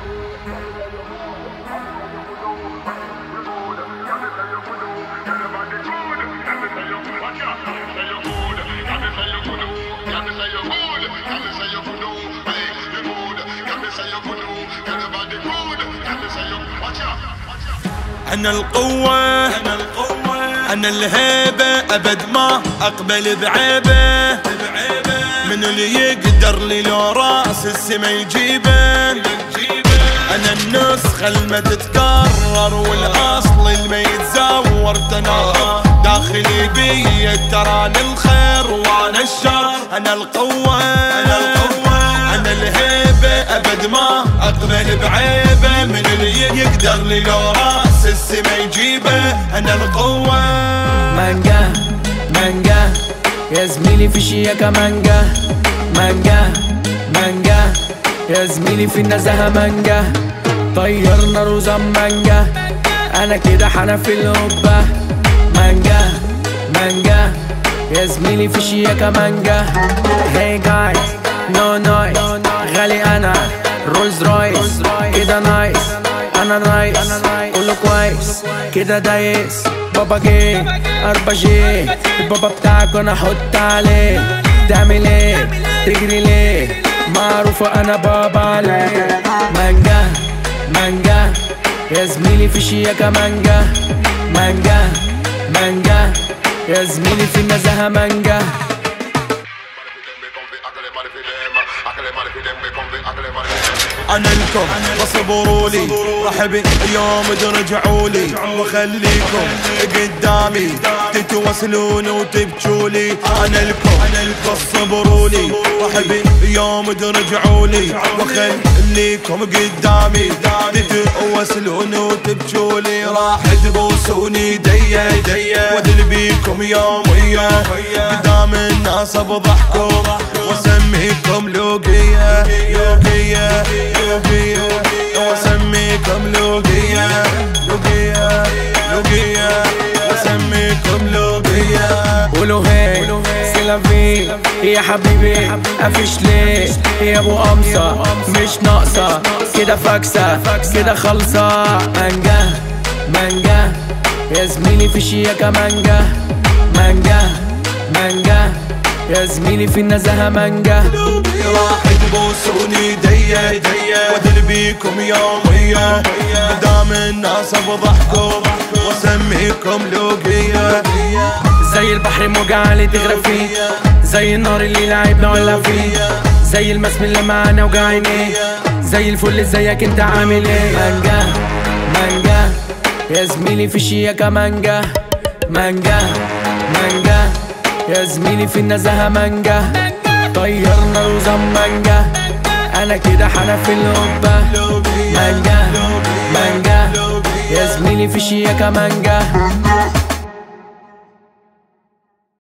أنا القوة أنا القوة أنا الهيبة أبد ما أقبل بعيبة من اللي يقدر لي لو راس السما يجيبه أنا النسخة الما تتكرر والأصل الما يتزور تناقض داخلي بي تراني الخير وانا الشر أنا القوة أنا القوة أنا الهيبة أبد ما أقبل بعيبة من اللي يقدر لي لو راس السما يجيبه انا القوة مانجا مانجا يا زميلي في شياكة مانجا مانجا مانجا يا زميلي في النزهة مانجا طيرنا روزا مانجا انا كده حنا في القبة مانجا مانجا يا زميلي في شياكة مانجا هاي جايز نو نويز غالي انا رولز رويس كده نايس انا نايس كله كويس كده دايس بابا جه اربع جي البابا بتاعك انا احط عليه تعمل ايه تجري ليه معروفة انا بابا عليه مانجا مانجا يا زميلي في شياكة مانجا مانجا مانجا يا زميلي في النزهة مانجا انا لكم فاصبروا لي رحبي يوم ترجعوا لي وخليكم قدامي تتواصلون وتبكوا لي انا لكم فاصبروا لي رحبي يوم ترجعوا لي وخليكم قدامي تتواصلون وتبكوا لي راح تبوسوني ديا ديا وادل بيكم يوم ويا قدام الناس بضحكوا واسميكم لوقيه لوقيه لوقيه واسميكم لوقيه لوقيه لوقيه واسميكم لوقيه قولوا هي سيلافي يا حبيبي مفيش ليه يا ابو قمصة مش ناقصة كده فاكسة كده خالصة مانجا مانجا يا زميلي في شياكة مانجا مانجا مانجا يا زميلي في النزهة مانجا راح تبوسوني ديا ديا وادل بيكم يومية قدام الناس بضحكوا واسميكم لوقية زي البحر موجة عالي تغرق فيه زي النار اللي لعبنا ولا فيه زي المسم اللي معانا وجعينيه زي الفل ازيك انت عامل ايه مانجا مانجا يا زميلي في شياكة مانجا مانجا مانجا يا زميلي في النزهة مانجا طيرنا روزا مانجا انا كده حنا في القبة مانجا مانجا يا زميلي في شياكة مانجا